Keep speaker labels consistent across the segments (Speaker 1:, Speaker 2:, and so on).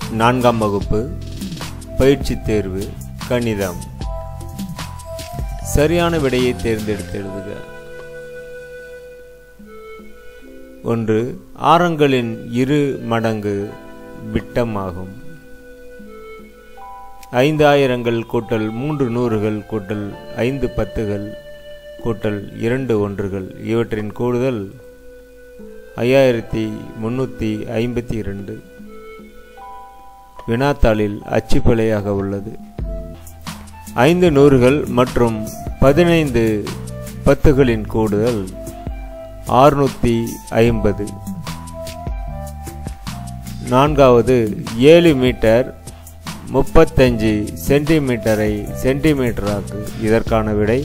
Speaker 1: நான்காம் வகுப்பு பயிற்சி தேர்வு கணிதம் சரியான விடையை தேர்ந்தெடுத்து எழுதுக ஒன்று ஆரங்களின் இரு மடங்கு விட்டமாகும் ஐந்து ஆயிரங்கள் கூட்டல் மூன்று நூறுகள் கூட்டல் ஐந்து பத்துகள் கூட்டல் இரண்டு ஒன்றுகள் இவற்றின் கூடுதல் ஐயாயிரத்தி முன்னூற்றி ஐம்பத்தி இரண்டு வினாத்தாளில் அச்சுப்பிழையாக உள்ளது ஐந்து நூறுகள் மற்றும் பதினைந்து பத்துகளின் கூடுதல் ஆறுநூற்றி ஐம்பது நான்காவது ஏழு மீட்டர் முப்பத்தஞ்சு சென்டிமீட்டரை சென்டிமீட்டராக்கு இதற்கான விடை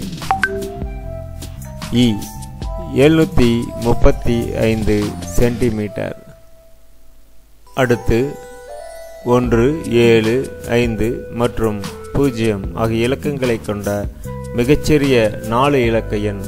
Speaker 1: இ எழுநூற்றி முப்பத்தி ஐந்து சென்டிமீட்டர் அடுத்து ஒன்று ஏழு ஐந்து மற்றும் பூஜ்ஜியம் ஆகிய இலக்கங்களை கொண்ட மிகச்சிறிய நாலு இலக்க எண்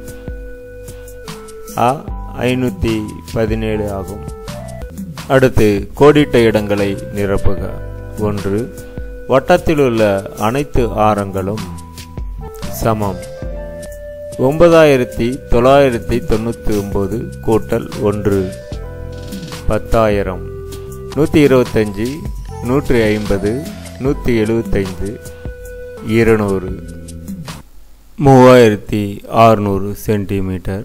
Speaker 1: அ ஐநூற்றி பதினேழு ஆகும் அடுத்து கோடிட்ட இடங்களை நிரப்புக ஒன்று வட்டத்தில் உள்ள அனைத்து ஆரங்களும் சமம் ஒன்பதாயிரத்தி தொள்ளாயிரத்தி தொண்ணூற்றி ஒம்பது கூட்டல் ஒன்று பத்தாயிரம் நூற்றி இருபத்தஞ்சி நூற்றி ஐம்பது நூற்றி எழுபத்தைந்து இருநூறு மூவாயிரத்தி ஆறுநூறு சென்டிமீட்டர்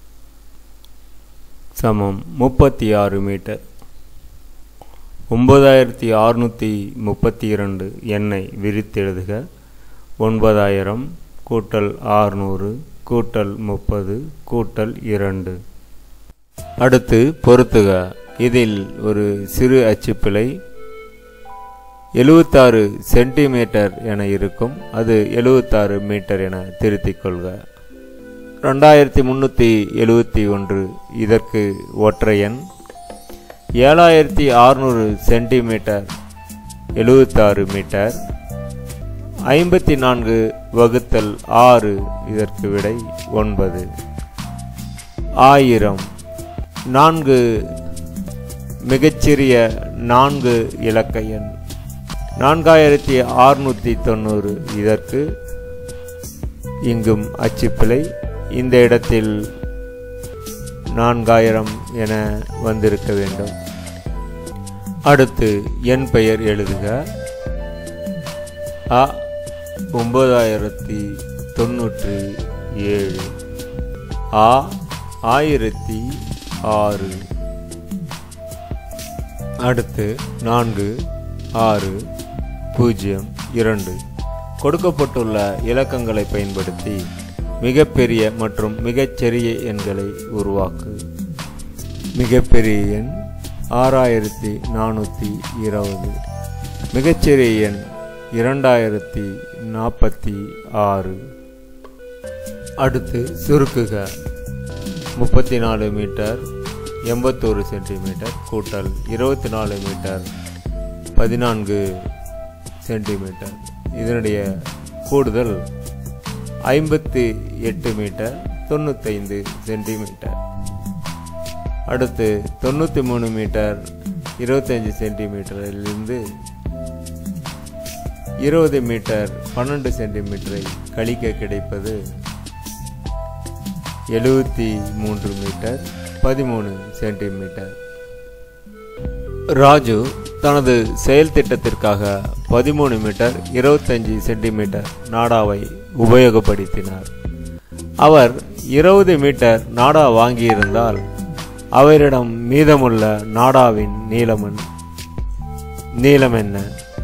Speaker 1: சமம் முப்பத்தி ஆறு மீட்டர் ஒன்பதாயிரத்தி அறுநூற்றி முப்பத்தி இரண்டு எண்ணை விரித்தெழுதுக ஒன்பதாயிரம் கூட்டல் ஆறுநூறு கூட்டல் முப்பது கூட்டல் இரண்டு அடுத்து பொருத்துக இதில் ஒரு சிறு அச்சுப்பிழை எழுபத்தாறு சென்டிமீட்டர் என இருக்கும் அது எழுபத்தாறு மீட்டர் என திருத்திக் கொள்க ரெண்டாயிரத்தி முந்நூற்றி எழுபத்தி ஒன்று இதற்கு ஒற்றை எண் ஏழாயிரத்தி அறுநூறு சென்டிமீட்டர் எழுபத்தாறு மீட்டர் ஐம்பத்தி நான்கு வகுத்தல் ஆறு இதற்கு விடை ஒன்பது ஆயிரம் நான்கு மிகச்சிறிய நான்கு இலக்க எண் நான்காயிரத்தி அறுநூற்றி தொண்ணூறு இதற்கு இங்கும் அச்சுப்பிழை இந்த இடத்தில் நான்காயிரம் என வந்திருக்க வேண்டும் அடுத்து என் பெயர் எழுதுக அ ஒன்பதாயிரத்தி தொண்ணூற்றி ஏழு ஆ ஆயிரத்தி ஆறு அடுத்து நான்கு ஆறு பூஜ்ஜியம் இரண்டு கொடுக்கப்பட்டுள்ள இலக்கங்களை பயன்படுத்தி மிகப்பெரிய மற்றும் மிகச்சிறிய எண்களை உருவாக்கு மிகப்பெரிய எண் ஆறாயிரத்தி நானூற்றி இருபது மிகச்சிறிய எண் இரண்டாயிரத்தி நாற்பத்தி ஆறு அடுத்து சுருக்குக முப்பத்தி நாலு மீட்டர் எண்பத்தோரு சென்டிமீட்டர் கூட்டல் இருபத்தி நாலு மீட்டர் பதினான்கு சென்டிமீட்டர் இதனுடைய கூடுதல் ஐம்பத்தி எட்டு மீட்டர் தொண்ணூத்தைந்து சென்டிமீட்டர் அடுத்து தொண்ணூற்றி மூணு மீட்டர் இருபத்தஞ்சி சென்டிமீட்டரிலிருந்து இருபது மீட்டர் பன்னெண்டு சென்டிமீட்டரை கழிக்க கிடைப்பது எழுபத்தி மூன்று மீட்டர் பதிமூணு சென்டிமீட்டர் ராஜு தனது செயல் திட்டத்திற்காக பதிமூணு மீட்டர் இருபத்தஞ்சி சென்டிமீட்டர் நாடாவை உபயோகப்படுத்தினார் அவர் இருபது மீட்டர் நாடா வாங்கியிருந்தால் அவரிடம் மீதமுள்ள நாடாவின் நீளமன் நீளம் என்ன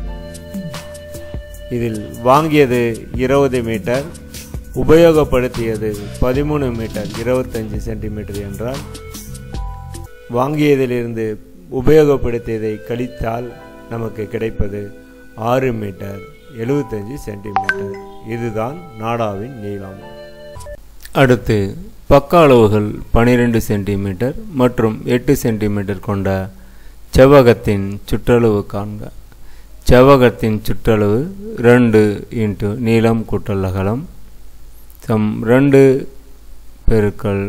Speaker 1: இதில் வாங்கியது இருபது மீட்டர் உபயோகப்படுத்தியது பதிமூணு மீட்டர் இருபத்தஞ்சி சென்டிமீட்டர் என்றால் வாங்கியதிலிருந்து உபயோகப்படுத்தியதை கழித்தால் நமக்கு கிடைப்பது ஆறு மீட்டர் எழுபத்தஞ்சு சென்டிமீட்டர் இதுதான் நாடாவின் நீளம் அடுத்து பக்க அளவுகள் பனிரெண்டு சென்டிமீட்டர் மற்றும் எட்டு சென்டிமீட்டர் கொண்ட செவ்வகத்தின் சுற்றளவு காண்க செவ்வகத்தின் சுற்றளவு ரெண்டு இன்ட்டு நீளம் கூட்டல் அகலம் சம் ரெண்டு பெருக்கல்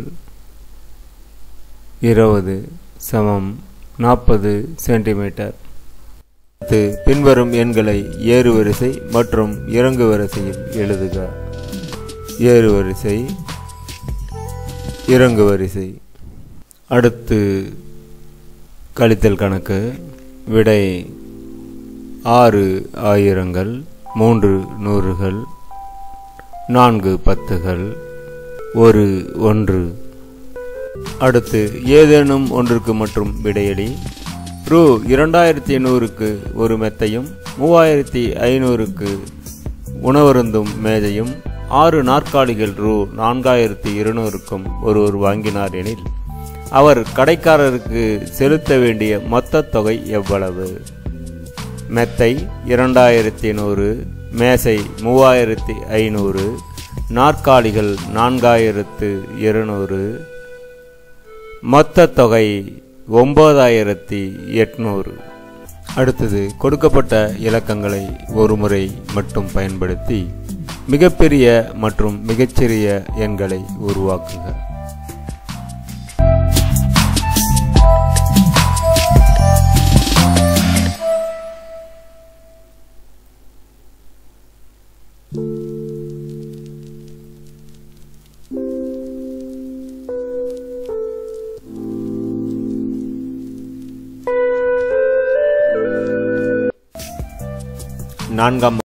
Speaker 1: இருபது சமம் நாற்பது சென்டிமீட்டர் அடுத்து பின்வரும் எண்களை ஏறு வரிசை மற்றும் இறங்கு வரிசையில் எழுதுக ஏறு வரிசை இறங்கு வரிசை அடுத்து கழித்தல் கணக்கு விடை ஆறு ஆயிரங்கள் மூன்று நூறுகள் நான்கு பத்துகள் ஒரு ஒன்று அடுத்து ஏதேனும் ஒன்றுக்கு மற்றும் விடையளி ரூ இரண்டாயிரத்தி எண்ணூறுக்கு ஒரு மெத்தையும் மூவாயிரத்தி ஐநூறுக்கு உணவருந்தும் மேஜையும் ஆறு நாற்காலிகள் ரூ நான்காயிரத்தி இருநூறுக்கும் ஒருவர் வாங்கினார் எனில் அவர் கடைக்காரருக்கு செலுத்த வேண்டிய மொத்த தொகை எவ்வளவு மெத்தை இரண்டாயிரத்தி நூறு மேசை மூவாயிரத்தி ஐநூறு நாற்காலிகள் நான்காயிரத்து இருநூறு மொத்த தொகை ஒன்பதாயிரத்தி எட்நூறு அடுத்தது கொடுக்கப்பட்ட இலக்கங்களை ஒருமுறை மட்டும் பயன்படுத்தி மிகப்பெரிய மற்றும் மிகச்சிறிய எண்களை உருவாக்குக நான்காம்